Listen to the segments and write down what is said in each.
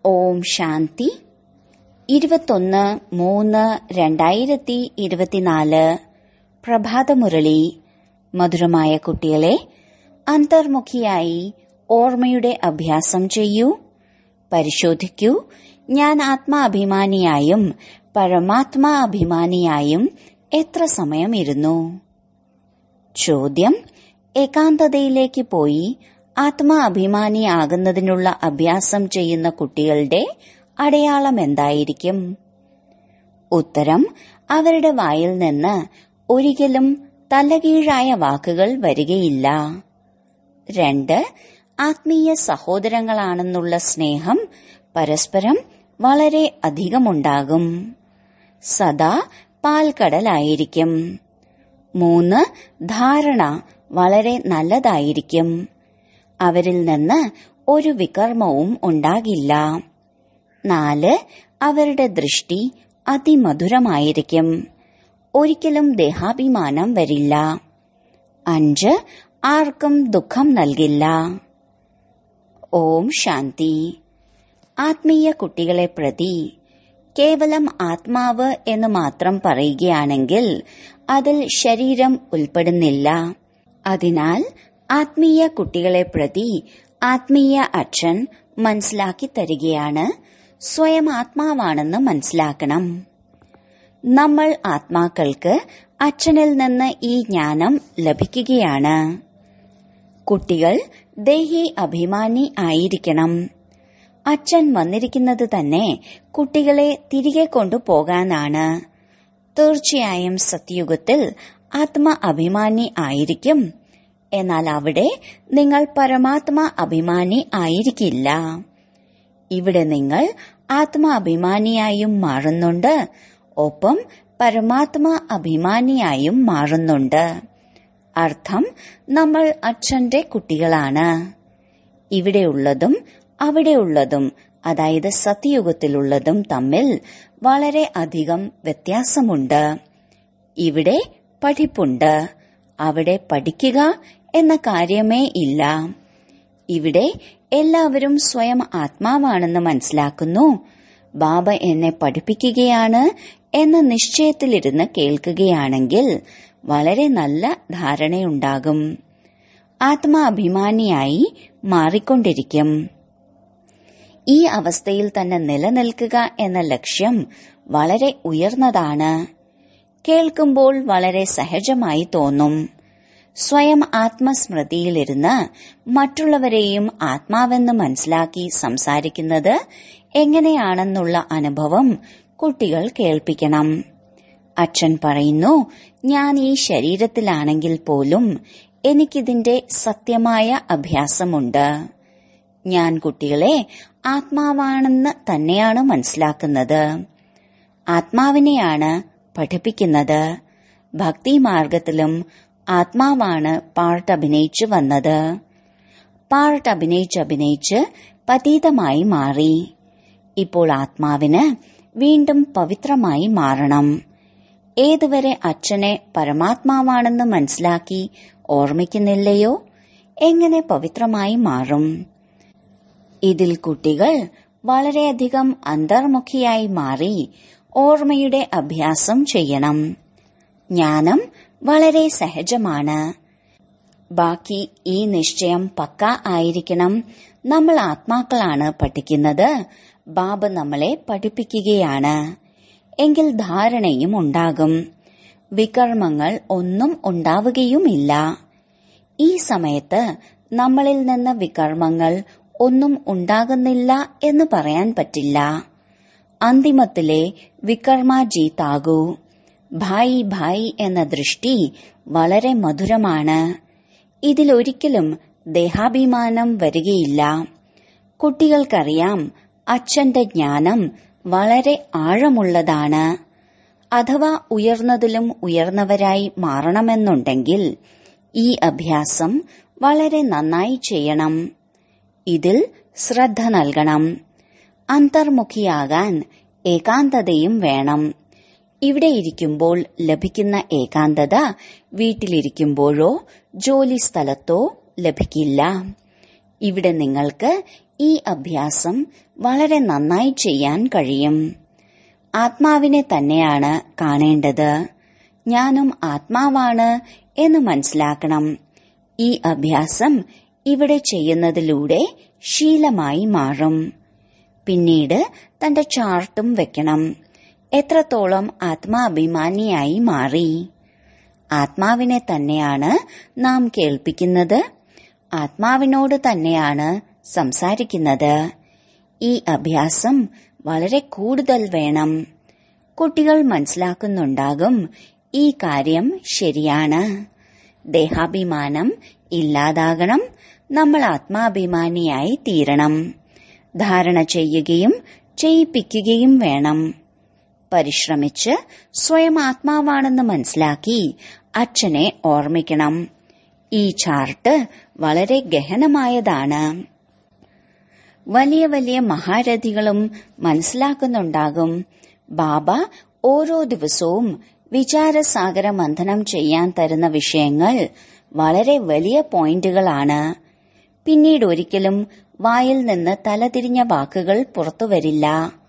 ഓം ശാന്തി ഇരുപത്തൊന്ന് മൂന്ന് രണ്ടായിരത്തി ഇരുപത്തിനാല് പ്രഭാതമുരളി മധുരമായ കുട്ടികളെ അന്തർമുഖിയായി ഓർമ്മയുടെ അഭ്യാസം ചെയ്യൂ പരിശോധിക്കൂ ഞാൻ ആത്മാഭിമാനിയായും പരമാത്മാ അഭിമാനിയായും എത്ര സമയം ഇരുന്നു ചോദ്യം ഏകാന്തതയിലേക്ക് പോയി ആത്മാ അഭിമാനിയാകുന്നതിനുള്ള അഭ്യാസം ചെയ്യുന്ന കുട്ടികളുടെ അടയാളം എന്തായിരിക്കും ഉത്തരം അവരുടെ വായിൽ നിന്ന് ഒരിക്കലും തലകീഴായ വാക്കുകൾ വരികയില്ല രണ്ട് ആത്മീയ സഹോദരങ്ങളാണെന്നുള്ള സ്നേഹം പരസ്പരം വളരെ അധികമുണ്ടാകും സദാ പാൽക്കടലായിരിക്കും മൂന്ന് ധാരണ വളരെ നല്ലതായിരിക്കും അവരിൽ നിന്ന് ഒരു വികർമ്മവും ഉണ്ടാകില്ല നാല് അവരുടെ ദൃഷ്ടി അതിമധുരമായിരിക്കും ഒരിക്കലും ദേഹാഭിമാനം വരില്ല അഞ്ച് ആർക്കും ദുഃഖം നൽകില്ല ഓം ശാന്തി ആത്മീയ കുട്ടികളെ പ്രതി കേവലം ആത്മാവ് എന്ന് മാത്രം പറയുകയാണെങ്കിൽ അതിൽ ശരീരം ഉൾപ്പെടുന്നില്ല അതിനാൽ ആത്മീയ കുട്ടികളെ പ്രതി ആത്മീയ അച്ഛൻ മനസ്സിലാക്കി തരികയാണ് സ്വയം ആത്മാവാണെന്ന് മനസ്സിലാക്കണം നമ്മൾ ആത്മാക്കൾക്ക് അച്ഛനിൽ നിന്ന് ഈ ജ്ഞാനം ലഭിക്കുകയാണ് കുട്ടികൾ ദേഹി അഭിമാനി ആയിരിക്കണം അച്ഛൻ വന്നിരിക്കുന്നത് തന്നെ കുട്ടികളെ തിരികെ കൊണ്ടുപോകാനാണ് തീർച്ചയായും സത്യുഗത്തിൽ ആത്മ അഭിമാനി ആയിരിക്കും എന്നാൽ അവിടെ നിങ്ങൾ പരമാത്മ അഭിമാനി ആയിരിക്കില്ല ഇവിടെ നിങ്ങൾ ആത്മ അഭിമാനിയായും മാറുന്നുണ്ട് ഒപ്പം പരമാത്മ അഭിമാനിയായും മാറുന്നുണ്ട് അർത്ഥം നമ്മൾ അച്ഛന്റെ കുട്ടികളാണ് ഇവിടെയുള്ളതും അവിടെയുള്ളതും അതായത് സത്യയുഗത്തിലുള്ളതും തമ്മിൽ വളരെ അധികം വ്യത്യാസമുണ്ട് ഇവിടെ പഠിപ്പുണ്ട് അവിടെ പഠിക്കുക എന്ന കാര്യമേ ഇല്ല ഇവിടെ എല്ലാവരും സ്വയം ആത്മാവാണെന്ന് മനസ്സിലാക്കുന്നു ബാബ എന്നെ പഠിപ്പിക്കുകയാണ് എന്ന നിശ്ചയത്തിലിരുന്ന് കേൾക്കുകയാണെങ്കിൽ വളരെ നല്ല ധാരണയുണ്ടാകും ആത്മാഭിമാനിയായി മാറിക്കൊണ്ടിരിക്കും ഈ അവസ്ഥയിൽ തന്നെ നിലനിൽക്കുക എന്ന ലക്ഷ്യം വളരെ ഉയർന്നതാണ് കേൾക്കുമ്പോൾ വളരെ സഹജമായി തോന്നും സ്വയം ആത്മസ്മൃതിയിലിരുന്ന് മറ്റുള്ളവരെയും ആത്മാവെന്ന് മനസ്സിലാക്കി സംസാരിക്കുന്നത് എങ്ങനെയാണെന്നുള്ള അനുഭവം കുട്ടികൾ കേൾപ്പിക്കണം അച്ഛൻ പറയുന്നു ഞാൻ ഈ ശരീരത്തിലാണെങ്കിൽ പോലും എനിക്കിതിന്റെ സത്യമായ അഭ്യാസമുണ്ട് ഞാൻ കുട്ടികളെ ആത്മാവാണെന്ന് തന്നെയാണ് മനസ്സിലാക്കുന്നത് ആത്മാവിനെയാണ് പഠിപ്പിക്കുന്നത് ഭക്തി മാർഗത്തിലും ആത്മാവാണ് പാർട്ട് അഭിനയിച്ചു വന്നത് പാർട്ട് അഭിനയിച്ച് അഭിനയിച്ച് പതീതമായി മാറി ഇപ്പോൾ ആത്മാവിന് വീണ്ടും പവിത്രമായി മാറണം ഏതുവരെ അച്ഛനെ പരമാത്മാവാണെന്ന് മനസ്സിലാക്കി ഓർമ്മിക്കുന്നില്ലയോ എങ്ങനെ പവിത്രമായി മാറും ഇതിൽ കുട്ടികൾ വളരെയധികം അന്തർമുഖിയായി മാറി ഓർമ്മയുടെ അഭ്യാസം ചെയ്യണം ജ്ഞാനം വളരെ സഹജമാണ് ബാക്കി ഈ നിശ്ചയം പക്ക ആയിരിക്കണം നമ്മൾ ആത്മാക്കളാണ് പഠിക്കുന്നത് ബാബ നമ്മളെ പഠിപ്പിക്കുകയാണ് എങ്കിൽ ധാരണയും ഉണ്ടാകും വികർമ്മങ്ങൾ ഒന്നും ഉണ്ടാവുകയുമില്ല ഈ സമയത്ത് നമ്മളിൽ നിന്ന് വികർമ്മങ്ങൾ ഒന്നും ഉണ്ടാകുന്നില്ല എന്ന് പറയാൻ പറ്റില്ല അന്തിമത്തിലെ വികർമ്മ ജീത്താകൂ ഭായി ഭായി എന്ന ദൃഷ്ടി വളരെ മധുരമാണ് ഇതിലൊരിക്കലും ദേഹാഭിമാനം വരികയില്ല കുട്ടികൾക്കറിയാം അച്ഛന്റെ ജ്ഞാനം വളരെ ആഴമുള്ളതാണ് അഥവാ ഉയർന്നതിലും ഉയർന്നവരായി മാറണമെന്നുണ്ടെങ്കിൽ ഈ അഭ്യാസം വളരെ നന്നായി ചെയ്യണം ഇതിൽ ശ്രദ്ധ നൽകണം അന്തർമുഖിയാകാൻ ഏകാന്തതയും വേണം ഇവിടെ ഇരിക്കുമ്പോൾ ലഭിക്കുന്ന ഏകാന്തത വീട്ടിലിരിക്കുമ്പോഴോ ജോലി സ്ഥലത്തോ ലഭിക്കില്ല ഇവിടെ നിങ്ങൾക്ക് ഈ അഭ്യാസം വളരെ നന്നായി ചെയ്യാൻ കഴിയും ആത്മാവിനെ തന്നെയാണ് കാണേണ്ടത് ഞാനും ആത്മാവാണ് എന്ന് മനസ്സിലാക്കണം ഈ അഭ്യാസം ഇവിടെ ചെയ്യുന്നതിലൂടെ ശീലമായി മാറും പിന്നീട് തന്റെ ചാർട്ടും വെക്കണം എത്രത്തോളം ആത്മാഭിമാനിയായി മാറി ആത്മാവിനെ തന്നെയാണ് നാം കേൾപ്പിക്കുന്നത് ആത്മാവിനോട് തന്നെയാണ് സംസാരിക്കുന്നത് ഈ അഭ്യാസം വളരെ കൂടുതൽ വേണം കുട്ടികൾ മനസ്സിലാക്കുന്നുണ്ടാകും ഈ കാര്യം ശരിയാണ് ദേഹാഭിമാനം ഇല്ലാതാകണം നമ്മൾ ആത്മാഭിമാനിയായി തീരണം ധാരണ ചെയ്യുകയും ചെയ്യിപ്പിക്കുകയും വേണം പരിശ്രമിച്ച് സ്വയം ആത്മാവാണെന്ന് മനസ്സിലാക്കി അച്ഛനെ ഓർമ്മിക്കണം ഈ ചാർട്ട് വളരെ ഗഹനമായതാണ് വലിയ വലിയ മഹാരഥികളും മനസ്സിലാക്കുന്നുണ്ടാകും ബാബ ഓരോ ദിവസവും വിചാരസാഗര മന്ഥനം ചെയ്യാൻ തരുന്ന വിഷയങ്ങൾ വളരെ വലിയ പോയിന്റുകളാണ് പിന്നീട് ഒരിക്കലും വായിൽ നിന്ന് തലതിരിഞ്ഞ വാക്കുകൾ പുറത്തുവരില്ല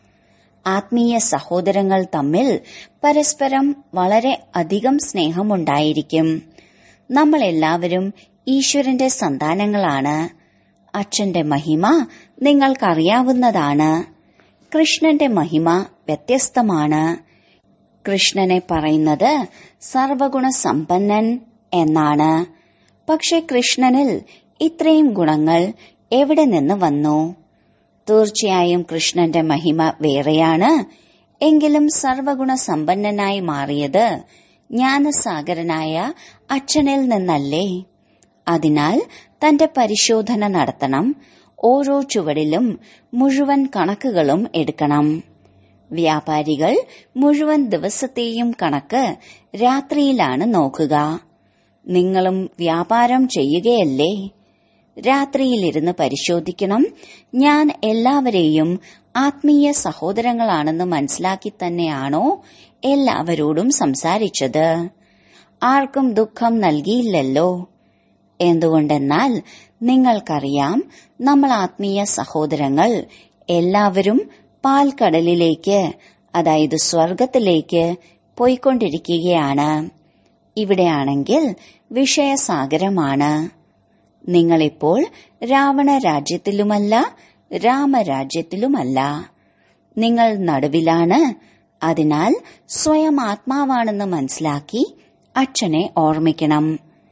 ആത്മീയ സഹോദരങ്ങൾ തമ്മിൽ പരസ്പരം വളരെ അധികം സ്നേഹമുണ്ടായിരിക്കും നമ്മൾ എല്ലാവരും ഈശ്വരന്റെ സന്താനങ്ങളാണ് അച്ഛന്റെ മഹിമ നിങ്ങൾക്കറിയാവുന്നതാണ് കൃഷ്ണന്റെ മഹിമ വ്യത്യസ്തമാണ് കൃഷ്ണനെ പറയുന്നത് സർവഗുണ സമ്പന്നൻ എന്നാണ് പക്ഷെ കൃഷ്ണനിൽ ഇത്രയും ഗുണങ്ങൾ എവിടെ നിന്ന് വന്നു തീർച്ചയായും കൃഷ്ണന്റെ മഹിമ വേറെയാണ് എങ്കിലും സർവഗുണ സമ്പന്നനായി മാറിയത് ജ്ഞാനസാഗരനായ അച്ഛനിൽ നിന്നല്ലേ അതിനാൽ തന്റെ പരിശോധന നടത്തണം ഓരോ ചുവടിലും മുഴുവൻ കണക്കുകളും എടുക്കണം വ്യാപാരികൾ മുഴുവൻ ദിവസത്തെയും കണക്ക് രാത്രിയിലാണ് നോക്കുക നിങ്ങളും വ്യാപാരം ചെയ്യുകയല്ലേ രാത്രിയിലിരുന്ന് പരിശോധിക്കണം ഞാൻ എല്ലാവരെയും ആത്മീയ സഹോദരങ്ങളാണെന്ന് മനസ്സിലാക്കി തന്നെയാണോ എല്ലാവരോടും സംസാരിച്ചത് ആർക്കും ദുഃഖം നൽകിയില്ലല്ലോ എന്തുകൊണ്ടെന്നാൽ നിങ്ങൾക്കറിയാം നമ്മൾ ആത്മീയ സഹോദരങ്ങൾ എല്ലാവരും പാൽക്കടലിലേക്ക് അതായത് സ്വർഗത്തിലേക്ക് പോയിക്കൊണ്ടിരിക്കുകയാണ് ഇവിടെയാണെങ്കിൽ വിഷയസാഗരമാണ് നിങ്ങളിപ്പോൾ രാവണ രാജ്യത്തിലുമല്ല രാമരാജ്യത്തിലുമല്ല നിങ്ങൾ നടുവിലാണ് അതിനാൽ സ്വയം ആത്മാവാണെന്ന് മനസ്സിലാക്കി അച്ഛനെ ഓർമ്മിക്കണം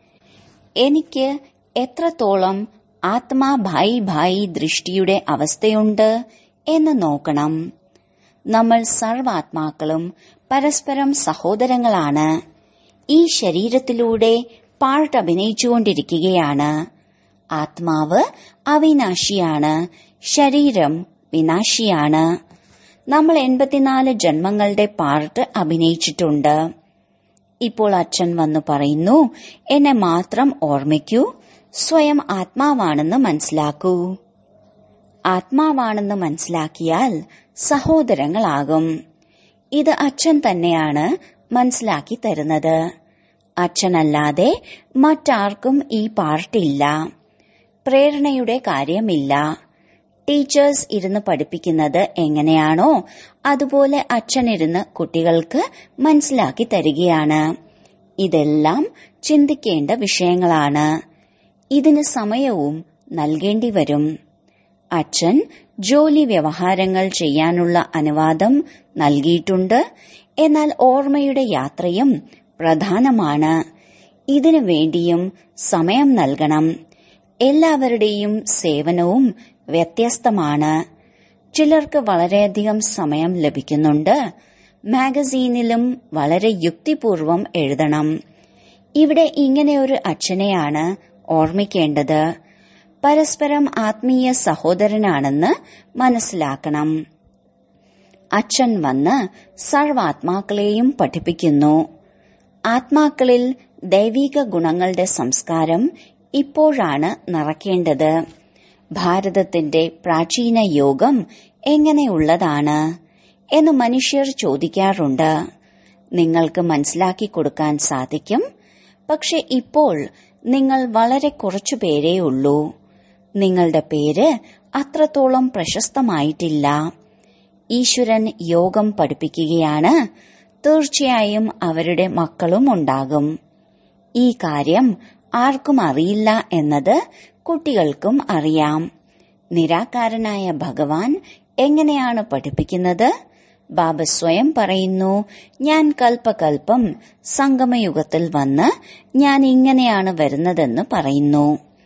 എനിക്ക് എത്രത്തോളം ആത്മാ ഭായി ഭായി ദൃഷ്ടിയുടെ അവസ്ഥയുണ്ട് എന്ന് നോക്കണം നമ്മൾ സർവാത്മാക്കളും പരസ്പരം സഹോദരങ്ങളാണ് ഈ ശരീരത്തിലൂടെ പാർട്ട് അഭിനയിച്ചുകൊണ്ടിരിക്കുകയാണ് ആത്മാവ് അവിനാശിയാണ് ശരീരം വിനാശിയാണ് നമ്മൾ എൺപത്തിനാല് ജന്മങ്ങളുടെ പാർട്ട് അഭിനയിച്ചിട്ടുണ്ട് ഇപ്പോൾ അച്ഛൻ വന്നു പറയുന്നു എന്നെ മാത്രം ഓർമ്മിക്കൂ സ്വയം ആത്മാവാണെന്ന് മനസ്സിലാക്കൂ ആത്മാവാണെന്ന് മനസ്സിലാക്കിയാൽ സഹോദരങ്ങളാകും ഇത് അച്ഛൻ തന്നെയാണ് മനസ്സിലാക്കി തരുന്നത് അച്ഛനല്ലാതെ മറ്റാർക്കും ഈ പാർട്ടില്ല പ്രേരണയുടെ കാര്യമില്ല ടീച്ചേഴ്സ് ഇരുന്ന് പഠിപ്പിക്കുന്നത് എങ്ങനെയാണോ അതുപോലെ അച്ഛനിരുന്ന് കുട്ടികൾക്ക് മനസ്സിലാക്കി തരികയാണ് ഇതെല്ലാം ചിന്തിക്കേണ്ട വിഷയങ്ങളാണ് ഇതിന് സമയവും നൽകേണ്ടി വരും അച്ഛൻ ജോലി വ്യവഹാരങ്ങൾ ചെയ്യാനുള്ള അനുവാദം നൽകിയിട്ടുണ്ട് എന്നാൽ ഓർമ്മയുടെ യാത്രയും പ്രധാനമാണ് ഇതിനു വേണ്ടിയും സമയം നൽകണം എല്ലാവരുടെയും സേവനവും വ്യത്യസ്തമാണ് ചിലർക്ക് വളരെയധികം സമയം ലഭിക്കുന്നുണ്ട് മാഗസീനിലും വളരെ യുക്തിപൂർവം എഴുതണം ഇവിടെ ഇങ്ങനെ ഒരു അച്ഛനെയാണ് ഓർമ്മിക്കേണ്ടത് പരസ്പരം ആത്മീയ സഹോദരനാണെന്ന് മനസ്സിലാക്കണം അച്ഛൻ വന്ന് സർവാത്മാക്കളെയും പഠിപ്പിക്കുന്നു ആത്മാക്കളിൽ ദൈവിക ഗുണങ്ങളുടെ സംസ്കാരം ഇപ്പോഴാണ് നിറയ്ക്കേണ്ടത് ഭാരതത്തിന്റെ പ്രാചീന യോഗം എങ്ങനെയുള്ളതാണ് എന്ന് മനുഷ്യർ ചോദിക്കാറുണ്ട് നിങ്ങൾക്ക് മനസ്സിലാക്കി കൊടുക്കാൻ സാധിക്കും പക്ഷെ ഇപ്പോൾ നിങ്ങൾ വളരെ കുറച്ചു പേരേ ഉള്ളൂ നിങ്ങളുടെ പേര് അത്രത്തോളം പ്രശസ്തമായിട്ടില്ല ഈശ്വരൻ യോഗം പഠിപ്പിക്കുകയാണ് തീർച്ചയായും അവരുടെ മക്കളും ഉണ്ടാകും ഈ കാര്യം ആർക്കും അറിയില്ല എന്നത് കുട്ടികൾക്കും അറിയാം നിരാകാരനായ ഭഗവാൻ എങ്ങനെയാണ് പഠിപ്പിക്കുന്നത് ബാബ സ്വയം പറയുന്നു ഞാൻ കൽപ്പകൽപ്പം സംഗമയുഗത്തിൽ വന്ന് ഞാൻ ഇങ്ങനെയാണ് വരുന്നതെന്ന് പറയുന്നു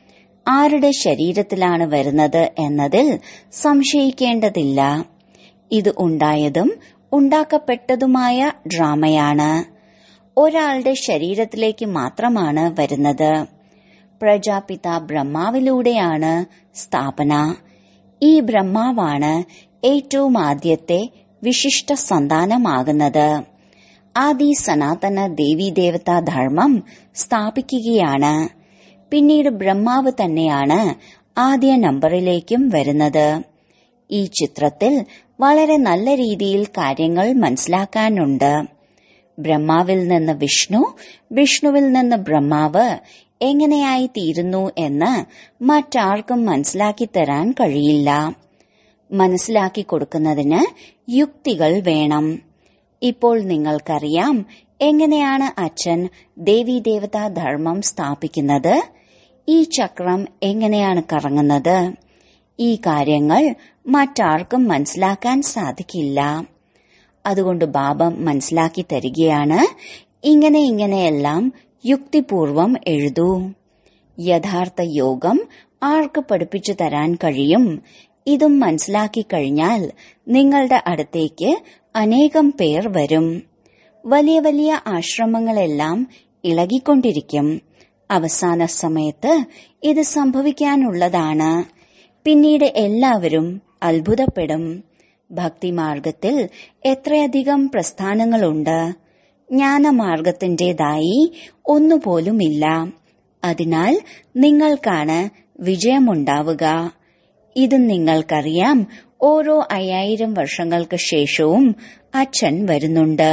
ആരുടെ ശരീരത്തിലാണ് വരുന്നത് എന്നതിൽ സംശയിക്കേണ്ടതില്ല ഇത് ഉണ്ടായതും ഉണ്ടാക്കപ്പെട്ടതുമായ ഡ്രാമയാണ് ഒരാളുടെ ശരീരത്തിലേക്ക് മാത്രമാണ് വരുന്നത് പ്രജാപിത ബ്രഹ്മാവിലൂടെയാണ് സ്ഥാപന ഈ ബ്രഹ്മാവാണ് ഏറ്റവും ആദ്യത്തെ വിശിഷ്ട സന്താനമാകുന്നത് ആദി സനാതന ദേവീദേവതാ ധർമ്മം സ്ഥാപിക്കുകയാണ് പിന്നീട് ബ്രഹ്മാവ് തന്നെയാണ് ആദ്യ നമ്പറിലേക്കും വരുന്നത് ഈ ചിത്രത്തിൽ വളരെ നല്ല രീതിയിൽ കാര്യങ്ങൾ മനസ്സിലാക്കാനുണ്ട് ബ്രഹ്മാവിൽ നിന്ന് വിഷ്ണു വിഷ്ണുവിൽ നിന്ന് ബ്രഹ്മാവ് എങ്ങനെയായി തീരുന്നു എന്ന് മറ്റാർക്കും മനസ്സിലാക്കി തരാൻ കഴിയില്ല മനസ്സിലാക്കി കൊടുക്കുന്നതിന് യുക്തികൾ വേണം ഇപ്പോൾ നിങ്ങൾക്കറിയാം എങ്ങനെയാണ് അച്ഛൻ ദേവീദേവതാ ധർമ്മം സ്ഥാപിക്കുന്നത് ഈ ചക്രം എങ്ങനെയാണ് കറങ്ങുന്നത് ഈ കാര്യങ്ങൾ മറ്റാർക്കും മനസ്സിലാക്കാൻ സാധിക്കില്ല അതുകൊണ്ട് ബാബ മനസ്സിലാക്കി തരികയാണ് ഇങ്ങനെ ഇങ്ങനെയെല്ലാം യുക്തിപൂർവം എഴുതൂ യഥാർത്ഥ യോഗം ആർക്ക് പഠിപ്പിച്ചു തരാൻ കഴിയും ഇതും മനസ്സിലാക്കി കഴിഞ്ഞാൽ നിങ്ങളുടെ അടുത്തേക്ക് അനേകം പേർ വരും വലിയ വലിയ ആശ്രമങ്ങളെല്ലാം ഇളകിക്കൊണ്ടിരിക്കും അവസാന സമയത്ത് ഇത് സംഭവിക്കാനുള്ളതാണ് പിന്നീട് എല്ലാവരും അത്ഭുതപ്പെടും ഭക്തിമാർഗത്തിൽ എത്രയധികം പ്രസ്ഥാനങ്ങളുണ്ട് ജ്ഞാനമാർഗത്തിന്റേതായി ഒന്നുപോലുമില്ല അതിനാൽ നിങ്ങൾക്കാണ് വിജയമുണ്ടാവുക ഇത് നിങ്ങൾക്കറിയാം ഓരോ അയ്യായിരം വർഷങ്ങൾക്ക് ശേഷവും അച്ഛൻ വരുന്നുണ്ട്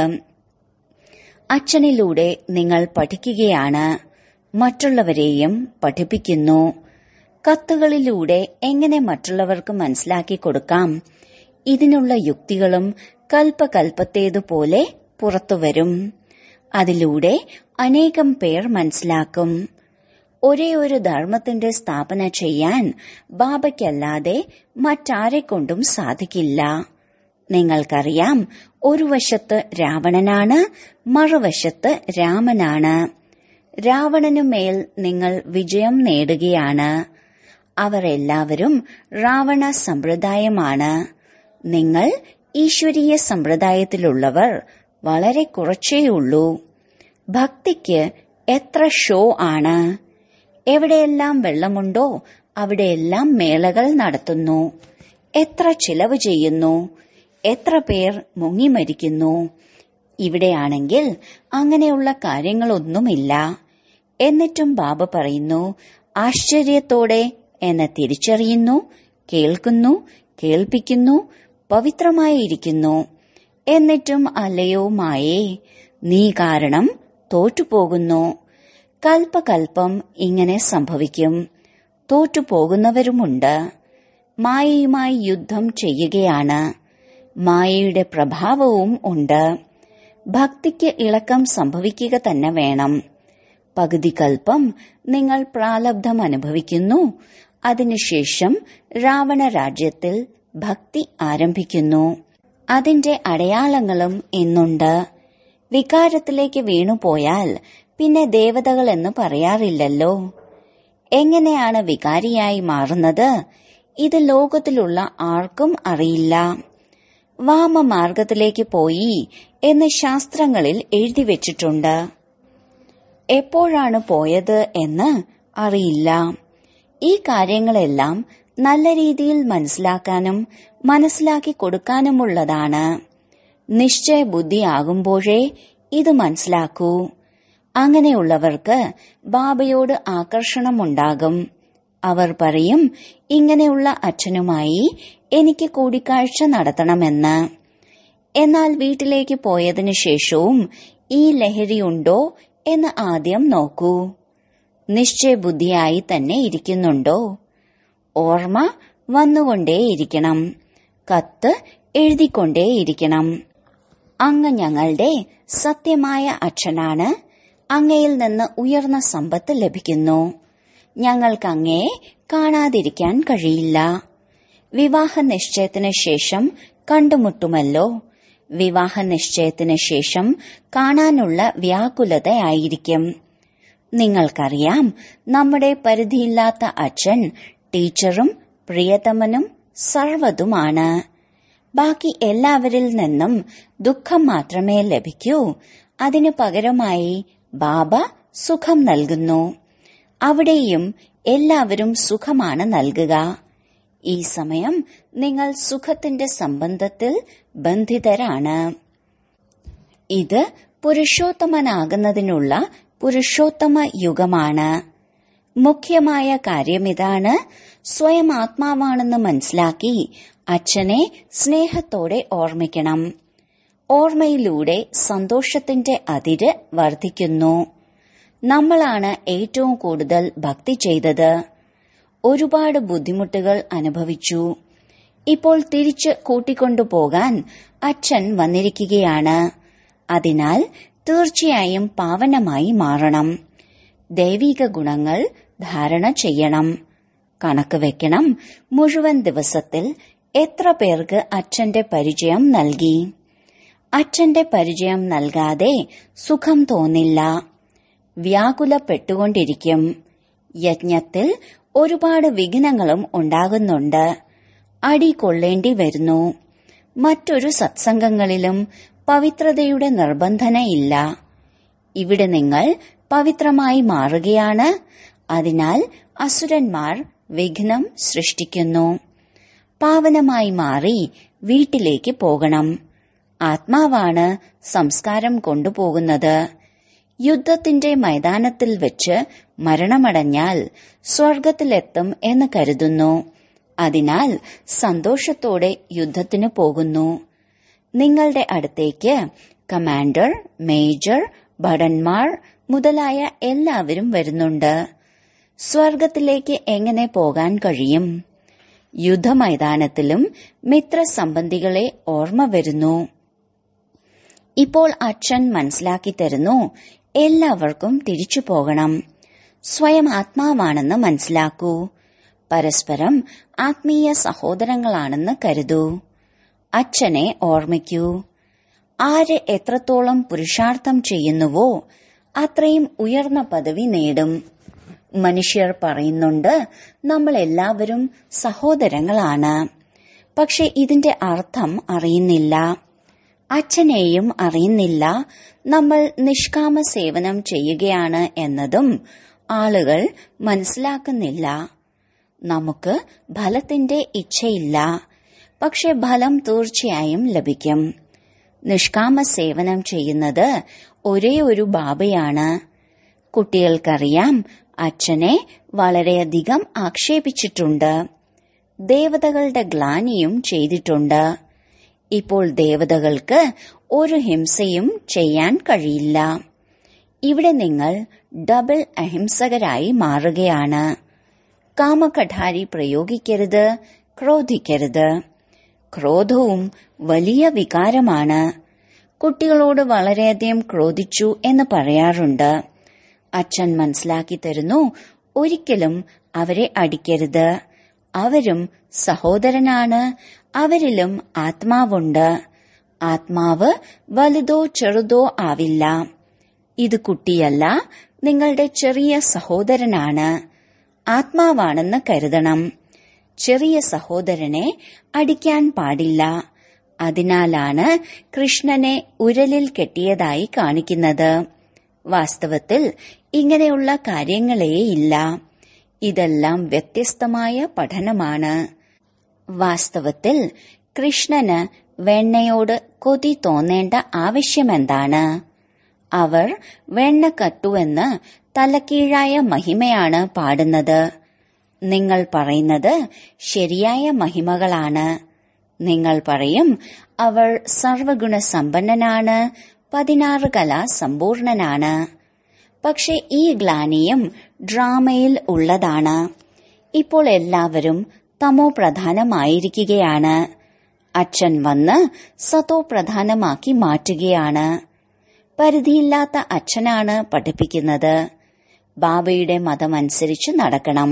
അച്ഛനിലൂടെ നിങ്ങൾ പഠിക്കുകയാണ് മറ്റുള്ളവരെയും പഠിപ്പിക്കുന്നു കത്തുകളിലൂടെ എങ്ങനെ മറ്റുള്ളവർക്ക് മനസ്സിലാക്കി കൊടുക്കാം ഇതിനുള്ള യുക്തികളും കൽപ്പകൽപ്പത്തേതുപോലെ പുറത്തുവരും അതിലൂടെ അനേകം പേർ മനസ്സിലാക്കും ഒരേ ഒരു ധർമ്മത്തിന്റെ സ്ഥാപന ചെയ്യാൻ ബാബയ്ക്കല്ലാതെ മറ്റാരെക്കൊണ്ടും സാധിക്കില്ല നിങ്ങൾക്കറിയാം ഒരു വശത്ത് രാവണനാണ് മറുവശത്ത് രാമനാണ് രാവണനുമേൽ നിങ്ങൾ വിജയം നേടുകയാണ് അവർ എല്ലാവരും രാവണ സമ്പ്രദായമാണ് നിങ്ങൾ ഈശ്വരീയ സമ്പ്രദായത്തിലുള്ളവർ വളരെ കുറച്ചേയുള്ളൂ ഭക്തിക്ക് എത്ര ഷോ ആണ് എവിടെയെല്ലാം വെള്ളമുണ്ടോ അവിടെയെല്ലാം മേളകൾ നടത്തുന്നു എത്ര ചിലവ് ചെയ്യുന്നു എത്ര പേർ മുങ്ങിമരിക്കുന്നു ഇവിടെയാണെങ്കിൽ അങ്ങനെയുള്ള കാര്യങ്ങളൊന്നുമില്ല എന്നിട്ടും ബാബ പറയുന്നു ആശ്ചര്യത്തോടെ എന്നെ തിരിച്ചറിയുന്നു കേൾക്കുന്നു കേൾപ്പിക്കുന്നു പവിത്രമായിരിക്കുന്നു എന്നിട്ടും അല്ലയോ മായേ നീ കാരണം തോറ്റുപോകുന്നു കൽപ്പകൽപ്പം ഇങ്ങനെ സംഭവിക്കും തോറ്റുപോകുന്നവരുമുണ്ട് മായയുമായി യുദ്ധം ചെയ്യുകയാണ് മായയുടെ പ്രഭാവവും ഉണ്ട് ഭക്തിക്ക് ഇളക്കം സംഭവിക്കുക തന്നെ വേണം പകുതി കൽപ്പം നിങ്ങൾ പ്രാലബ്ധം അനുഭവിക്കുന്നു അതിനുശേഷം രാവണ രാജ്യത്തിൽ ഭക്തി ആരംഭിക്കുന്നു അതിന്റെ അടയാളങ്ങളും ഇന്നുണ്ട് വികാരത്തിലേക്ക് വീണുപോയാൽ പിന്നെ ദേവതകൾ എന്ന് പറയാറില്ലല്ലോ എങ്ങനെയാണ് വികാരിയായി മാറുന്നത് ഇത് ലോകത്തിലുള്ള ആർക്കും അറിയില്ല വാമമാർഗത്തിലേക്ക് പോയി എന്ന് ശാസ്ത്രങ്ങളിൽ എഴുതി വെച്ചിട്ടുണ്ട് എപ്പോഴാണ് പോയത് എന്ന് അറിയില്ല ഈ കാര്യങ്ങളെല്ലാം നല്ല രീതിയിൽ മനസ്സിലാക്കാനും മനസ്സിലാക്കി കൊടുക്കാനുമുള്ളതാണ് നിശ്ചയ ബുദ്ധിയാകുമ്പോഴേ ഇത് മനസ്സിലാക്കൂ അങ്ങനെയുള്ളവർക്ക് ബാബയോട് ആകർഷണമുണ്ടാകും അവർ പറയും ഇങ്ങനെയുള്ള അച്ഛനുമായി എനിക്ക് കൂടിക്കാഴ്ച നടത്തണമെന്ന് എന്നാൽ വീട്ടിലേക്ക് പോയതിനു ശേഷവും ഈ ലഹരിയുണ്ടോ എന്ന് ആദ്യം നോക്കൂ നിശ്ചയബുദ്ധിയായി തന്നെ ഇരിക്കുന്നുണ്ടോ ഓർമ്മ വന്നുകൊണ്ടേയിരിക്കണം കത്ത് എഴുതിക്കൊണ്ടേയിരിക്കണം അങ്ങ് ഞങ്ങളുടെ സത്യമായ അച്ഛനാണ് അങ്ങയിൽ നിന്ന് ഉയർന്ന സമ്പത്ത് ലഭിക്കുന്നു ഞങ്ങൾക്ക് അങ്ങയെ കാണാതിരിക്കാൻ കഴിയില്ല വിവാഹ നിശ്ചയത്തിന് ശേഷം കണ്ടുമുട്ടുമല്ലോ വിവാഹ നിശ്ചയത്തിന് ശേഷം കാണാനുള്ള വ്യാകുലതയായിരിക്കും നിങ്ങൾക്കറിയാം നമ്മുടെ പരിധിയില്ലാത്ത അച്ഛൻ ടീച്ചറും പ്രിയതമനും സർവതുമാണ് ബാക്കി എല്ലാവരിൽ നിന്നും ദുഃഖം മാത്രമേ ലഭിക്കൂ അതിനു പകരമായി ബാബ സുഖം നൽകുന്നു അവിടെയും എല്ലാവരും സുഖമാണ് നൽകുക ഈ സമയം നിങ്ങൾ സുഖത്തിന്റെ സംബന്ധത്തിൽ ബന്ധിതരാണ് ഇത് പുരുഷോത്തമനാകുന്നതിനുള്ള പുരുഷോത്തമ യുഗമാണ് മുഖ്യമായ കാര്യമിതാണ് സ്വയം ആത്മാവാണെന്ന് മനസ്സിലാക്കി അച്ഛനെ സ്നേഹത്തോടെ ഓർമ്മിക്കണം ഓർമ്മയിലൂടെ സന്തോഷത്തിന്റെ അതിര് വർദ്ധിക്കുന്നു നമ്മളാണ് ഏറ്റവും കൂടുതൽ ഭക്തി ചെയ്തത് ഒരുപാട് ബുദ്ധിമുട്ടുകൾ അനുഭവിച്ചു ഇപ്പോൾ തിരിച്ച് കൂട്ടിക്കൊണ്ടുപോകാൻ അച്ഛൻ വന്നിരിക്കുകയാണ് അതിനാൽ തീർച്ചയായും പാവനമായി മാറണം ദൈവിക ഗുണങ്ങൾ ധാരണ ചെയ്യണം കണക്ക് വെക്കണം മുഴുവൻ ദിവസത്തിൽ എത്ര പേർക്ക് അച്ഛന്റെ പരിചയം നൽകി അച്ഛന്റെ പരിചയം നൽകാതെ സുഖം തോന്നില്ല വ്യാകുലപ്പെട്ടുകൊണ്ടിരിക്കും യജ്ഞത്തിൽ ഒരുപാട് വിഘ്നങ്ങളും ഉണ്ടാകുന്നുണ്ട് അടി കൊള്ളേണ്ടി വരുന്നു മറ്റൊരു സത്സംഗങ്ങളിലും പവിത്രതയുടെ നിർബന്ധനയില്ല ഇവിടെ നിങ്ങൾ പവിത്രമായി മാറുകയാണ് അതിനാൽ അസുരന്മാർ വിഘ്നം സൃഷ്ടിക്കുന്നു പാവനമായി മാറി വീട്ടിലേക്ക് പോകണം ആത്മാവാണ് സംസ്കാരം കൊണ്ടുപോകുന്നത് യുദ്ധത്തിന്റെ മൈതാനത്തിൽ വെച്ച് മരണമടഞ്ഞാൽ സ്വർഗത്തിലെത്തും എന്ന് കരുതുന്നു അതിനാൽ സന്തോഷത്തോടെ യുദ്ധത്തിന് പോകുന്നു നിങ്ങളുടെ അടുത്തേക്ക് കമാൻഡർ മേജർ ഭടന്മാർ മുതലായ എല്ലാവരും വരുന്നുണ്ട് സ്വർഗത്തിലേക്ക് എങ്ങനെ പോകാൻ കഴിയും യുദ്ധമൈതാനത്തിലും മിത്രസംബന്ധികളെ ഓർമ്മ വരുന്നു ഇപ്പോൾ അച്ഛൻ മനസ്സിലാക്കി തരുന്നു എല്ലാവർക്കും തിരിച്ചു പോകണം സ്വയം ആത്മാവാണെന്ന് മനസ്സിലാക്കൂ പരസ്പരം ആത്മീയ സഹോദരങ്ങളാണെന്ന് കരുതൂ അച്ഛനെ ഓർമ്മിക്കൂ ആര് എത്രത്തോളം പുരുഷാർത്ഥം ചെയ്യുന്നുവോ അത്രയും ഉയർന്ന പദവി നേടും മനുഷ്യർ പറയുന്നുണ്ട് നമ്മൾ എല്ലാവരും സഹോദരങ്ങളാണ് പക്ഷെ ഇതിന്റെ അർത്ഥം അറിയുന്നില്ല അച്ഛനെയും അറിയുന്നില്ല നമ്മൾ നിഷ്കാമ സേവനം ചെയ്യുകയാണ് എന്നതും ആളുകൾ മനസ്സിലാക്കുന്നില്ല നമുക്ക് ഫലത്തിന്റെ ഇച്ഛയില്ല പക്ഷെ ഫലം തീർച്ചയായും ലഭിക്കും നിഷ്കാമ സേവനം ചെയ്യുന്നത് ഒരേ ഒരു ബാബയാണ് കുട്ടികൾക്കറിയാം അച്ഛനെ വളരെയധികം ആക്ഷേപിച്ചിട്ടുണ്ട് ദേവതകളുടെ ഗ്ലാനിയും ചെയ്തിട്ടുണ്ട് ഇപ്പോൾ ദേവതകൾക്ക് ഒരു ഹിംസയും ചെയ്യാൻ കഴിയില്ല ഇവിടെ നിങ്ങൾ ഡബിൾ അഹിംസകരായി മാറുകയാണ് കാമകഠാരി പ്രയോഗിക്കരുത് ക്രോധിക്കരുത് ക്രോധവും വലിയ വികാരമാണ് കുട്ടികളോട് വളരെയധികം ക്രോധിച്ചു എന്ന് പറയാറുണ്ട് അച്ഛൻ മനസ്സിലാക്കി തരുന്നു ഒരിക്കലും അവരെ അടിക്കരുത് അവരും സഹോദരനാണ് അവരിലും ആത്മാവുണ്ട് ആത്മാവ് വലുതോ ചെറുതോ ആവില്ല ഇത് കുട്ടിയല്ല നിങ്ങളുടെ ചെറിയ സഹോദരനാണ് ആത്മാവാണെന്ന് കരുതണം ചെറിയ സഹോദരനെ അടിക്കാൻ പാടില്ല അതിനാലാണ് കൃഷ്ണനെ ഉരലിൽ കെട്ടിയതായി കാണിക്കുന്നത് വാസ്തവത്തിൽ ഇങ്ങനെയുള്ള കാര്യങ്ങളേയില്ല ഇതെല്ലാം വ്യത്യസ്തമായ പഠനമാണ് വാസ്തവത്തിൽ കൃഷ്ണന് വെണ്ണയോട് കൊതി തോന്നേണ്ട ആവശ്യമെന്താണ് അവർ വെണ്ണ കട്ടുവെന്ന് തലക്കീഴായ മഹിമയാണ് പാടുന്നത് നിങ്ങൾ പറയുന്നത് ശരിയായ മഹിമകളാണ് നിങ്ങൾ പറയും അവൾ സർവഗുണ സമ്പന്നനാണ് പതിനാറ് കല സമ്പൂർണനാണ് പക്ഷെ ഈ ഗ്ലാനിയും ഡ്രാമയിൽ ഉള്ളതാണ് ഇപ്പോൾ എല്ലാവരും തമോ പ്രധാനമായിരിക്കുകയാണ് അച്ഛൻ വന്ന് സതോ പ്രധാനമാക്കി മാറ്റുകയാണ് പരിധിയില്ലാത്ത അച്ഛനാണ് പഠിപ്പിക്കുന്നത് ബാബയുടെ മതമനുസരിച്ച് നടക്കണം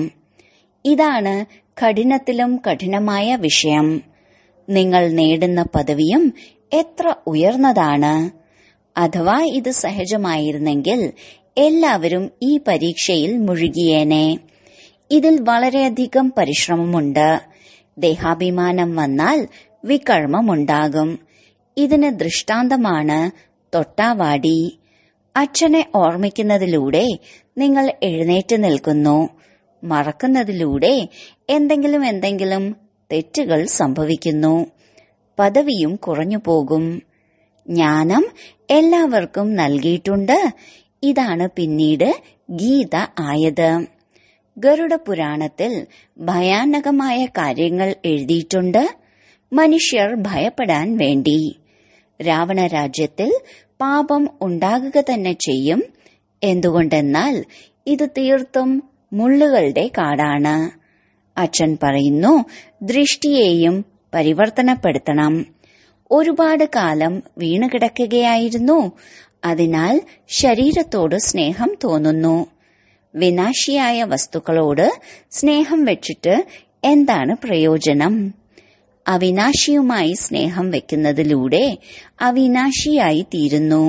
ഇതാണ് കഠിനത്തിലും കഠിനമായ വിഷയം നിങ്ങൾ നേടുന്ന പദവിയും എത്ര ഉയർന്നതാണ് അഥവാ ഇത് സഹജമായിരുന്നെങ്കിൽ എല്ലാവരും ഈ പരീക്ഷയിൽ മുഴുകിയേനെ ഇതിൽ വളരെയധികം പരിശ്രമമുണ്ട് ദേഹാഭിമാനം വന്നാൽ വികർമ്മമുണ്ടാകും ഇതിന് ദൃഷ്ടാന്തമാണ് തൊട്ടാവാടി അച്ഛനെ ഓർമ്മിക്കുന്നതിലൂടെ നിങ്ങൾ എഴുന്നേറ്റ് നിൽക്കുന്നു മറക്കുന്നതിലൂടെ എന്തെങ്കിലും എന്തെങ്കിലും തെറ്റുകൾ സംഭവിക്കുന്നു പദവിയും കുറഞ്ഞു പോകും ജ്ഞാനം എല്ലാവർക്കും നൽകിയിട്ടുണ്ട് ഇതാണ് പിന്നീട് ഗീത ആയത് ഗരുഡ പുരാണത്തിൽ ഭയാനകമായ കാര്യങ്ങൾ എഴുതിയിട്ടുണ്ട് മനുഷ്യർ ഭയപ്പെടാൻ വേണ്ടി രാവണ രാജ്യത്തിൽ പാപം ഉണ്ടാകുക തന്നെ ചെയ്യും എന്തുകൊണ്ടെന്നാൽ ഇത് തീർത്തും മുള്ളുകളുടെ കാടാണ് അച്ഛൻ പറയുന്നു ദൃഷ്ടിയെയും പരിവർത്തനപ്പെടുത്തണം ഒരുപാട് കാലം വീണുകിടക്കുകയായിരുന്നു അതിനാൽ ശരീരത്തോട് സ്നേഹം തോന്നുന്നു വിനാശിയായ വസ്തുക്കളോട് സ്നേഹം വെച്ചിട്ട് എന്താണ് പ്രയോജനം അവിനാശിയുമായി സ്നേഹം വെക്കുന്നതിലൂടെ അവിനാശിയായി തീരുന്നു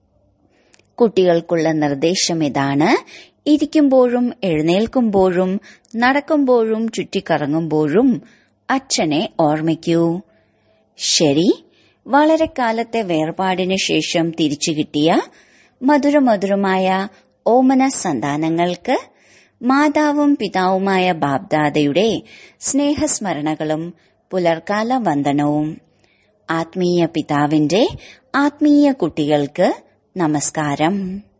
കുട്ടികൾക്കുള്ള നിർദ്ദേശം ഇതാണ് ഇരിക്കുമ്പോഴും എഴുന്നേൽക്കുമ്പോഴും നടക്കുമ്പോഴും ചുറ്റിക്കറങ്ങുമ്പോഴും അച്ഛനെ ഓർമ്മിക്കൂ ശരി വളരെ കാലത്തെ വേർപാടിന് ശേഷം തിരിച്ചു കിട്ടിയ മധുരമധുരമായ ഓമന സന്താനങ്ങൾക്ക് മാതാവും പിതാവുമായ ബാബ്ദാദയുടെ സ്നേഹസ്മരണകളും പുലർക്കാല വന്ദനവും ആത്മീയ പിതാവിന്റെ ആത്മീയ കുട്ടികൾക്ക് നമസ്കാരം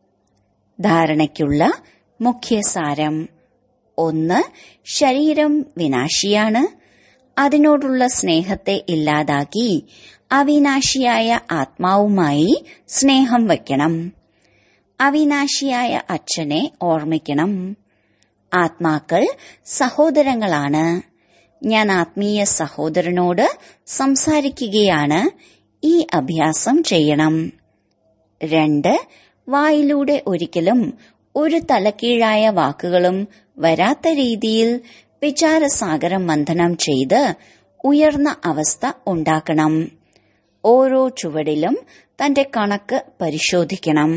ധാരണയ്ക്കുള്ള മുഖ്യസാരം ഒന്ന് ശരീരം വിനാശിയാണ് അതിനോടുള്ള സ്നേഹത്തെ ഇല്ലാതാക്കി അവിനാശിയായ ആത്മാവുമായി സ്നേഹം വയ്ക്കണം അവിനാശിയായ അച്ഛനെ ഓർമ്മിക്കണം ആത്മാക്കൾ സഹോദരങ്ങളാണ് ഞാൻ ആത്മീയ സഹോദരനോട് സംസാരിക്കുകയാണ് ഈ അഭ്യാസം ചെയ്യണം രണ്ട് വായിലൂടെ ഒരിക്കലും ഒരു തലക്കീഴായ വാക്കുകളും വരാത്ത രീതിയിൽ വിചാരസാഗരം മന്ഥനം ചെയ്ത് ഉയർന്ന അവസ്ഥ ഉണ്ടാക്കണം ഓരോ ചുവടിലും തന്റെ കണക്ക് പരിശോധിക്കണം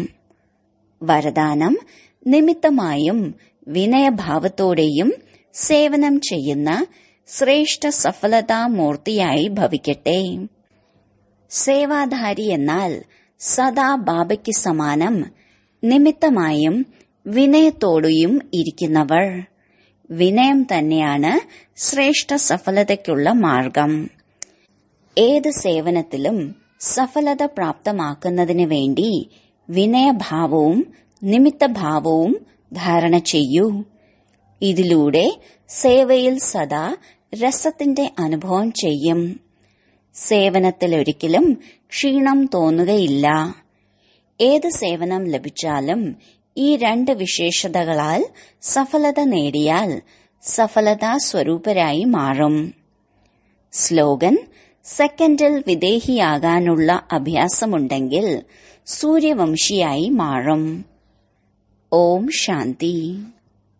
വരദാനം നിമിത്തമായും വിനയഭാവത്തോടെയും സേവനം ചെയ്യുന്ന ശ്രേഷ്ഠ സഫലതാമൂർത്തിയായി ഭവിക്കട്ടെ സേവാധാരി എന്നാൽ സദാ ബാബയ്ക്ക് സമാനം നിമിത്തമായും വിനയത്തോടെയും ഇരിക്കുന്നവർ വിനയം തന്നെയാണ് ശ്രേഷ്ഠ സഫലതയ്ക്കുള്ള മാർഗം ഏത് സേവനത്തിലും സഫലത പ്രാപ്തമാക്കുന്നതിന് വേണ്ടി വിനയഭാവവും നിമിത്തഭാവവും ധാരണ ചെയ്യൂ ഇതിലൂടെ സേവയിൽ സദാ രസത്തിന്റെ അനുഭവം ചെയ്യും സേവനത്തിൽ ഒരിക്കലും ക്ഷീണം തോന്നുകയില്ല ഏത് സേവനം ലഭിച്ചാലും ഈ രണ്ട് വിശേഷതകളാൽ സഫലത നേടിയാൽ സഫലതാ സ്വരൂപരായി മാറും സ്ലോഗൻ സെക്കൻഡിൽ വിദേഹിയാകാനുള്ള അഭ്യാസമുണ്ടെങ്കിൽ സൂര്യവംശിയായി മാറും ഓം ശാന്തി